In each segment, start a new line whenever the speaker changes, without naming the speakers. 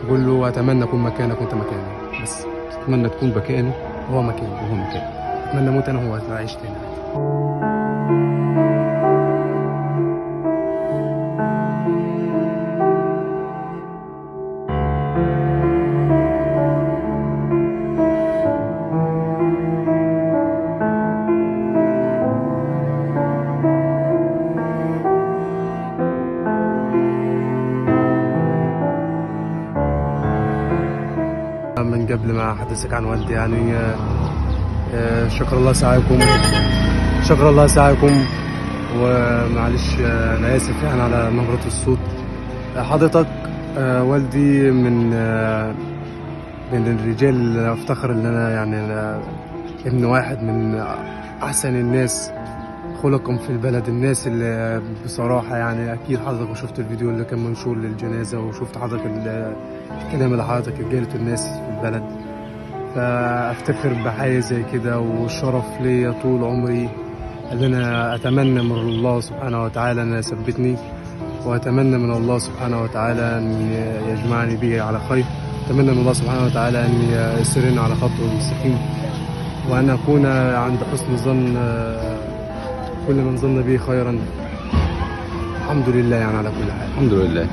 بقول له اتمنى اكون مكانك وانت مكاني بس
تتمنى تكون مكانه
هو مكاني
وهو مكانه
اتمنى اموت انا وهو اعيش تاني من قبل ما احدثك عن والدي يعني آه، آه، شكر الله سعيكم شكر الله سعيكم ومعلش آه، انا اسف يعني على نبرة الصوت آه، حضرتك آه، والدي من آه، من الرجال اللي افتخر ان انا يعني أنا ابن واحد من احسن الناس خلقا في البلد الناس اللي بصراحة يعني أكيد حضرتك شفت الفيديو اللي كان منشور للجنازة وشفت حضرتك ال- الكلام اللي حضرتك قالته الناس في البلد فافتخر بحاجه زي كده والشرف ليا طول عمري اللي انا اتمنى من الله سبحانه وتعالى ان يثبتني واتمنى من الله سبحانه وتعالى ان يجمعني به على خير اتمنى من الله سبحانه وتعالى ان يسرني على خطه المستقيم وان اكون عند حسن ظن كل من ظن بي خيرا الحمد لله يعني على كل حال
الحمد لله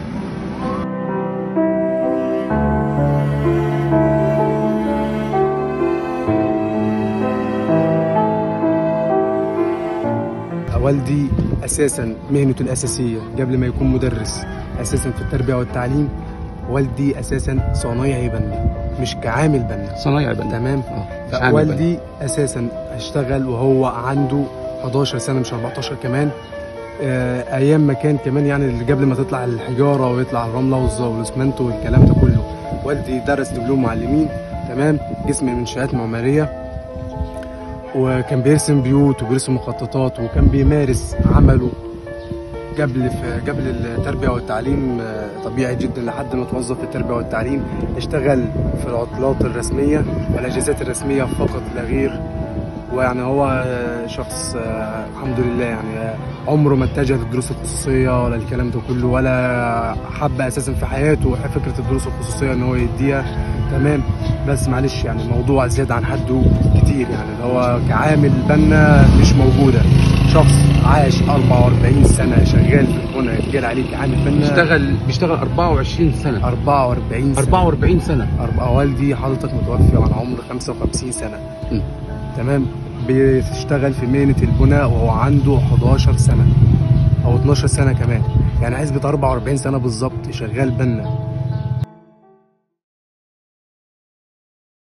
والدي اساسا مهنته الاساسيه قبل ما يكون مدرس اساسا في التربيه والتعليم والدي اساسا صنايعي بنا مش كعامل بنا
صنايعي بقى
تمام
اه مش عامل بقى.
والدي اساسا اشتغل وهو عنده 11 سنه مش 14 كمان آه، ايام ما كان كمان يعني اللي قبل ما تطلع الحجاره ويطلع الرمله والز- والاسمنت والكلام ده كله والدي درس دبلوم معلمين تمام قسم منشآت معماريه وكان بيرسم بيوت وبيرسم مخططات وكان بيمارس عمله قبل في قبل التربيه والتعليم آه، طبيعي جدا لحد ما توظف في التربيه والتعليم اشتغل في العطلات الرسميه والاجازات الرسميه فقط لا غير ويعني هو آه، شخص آه، الحمد لله يعني آه، عمره ما اتجه للدروس الخصوصيه ولا الكلام ده كله ولا حب اساسا في حياته فكره الدروس الخصوصيه ان هو يديها تمام بس معلش يعني الموضوع زيادة عن حده كتير يعني اللي هو كعامل بنا مش موجودة شخص عاش 44 سنة شغال في البنى يتقال عليه كعامل بنا
بيشتغل بيشتغل 24 سنة
44 سنة
44 سنة
أربعة والدي حضرتك متوفي وعن عمر 55 سنة
م.
تمام بيشتغل في مهنة البناء وهو عنده 11 سنة أو 12 سنة كمان يعني حسبة 44 سنة بالظبط شغال بنا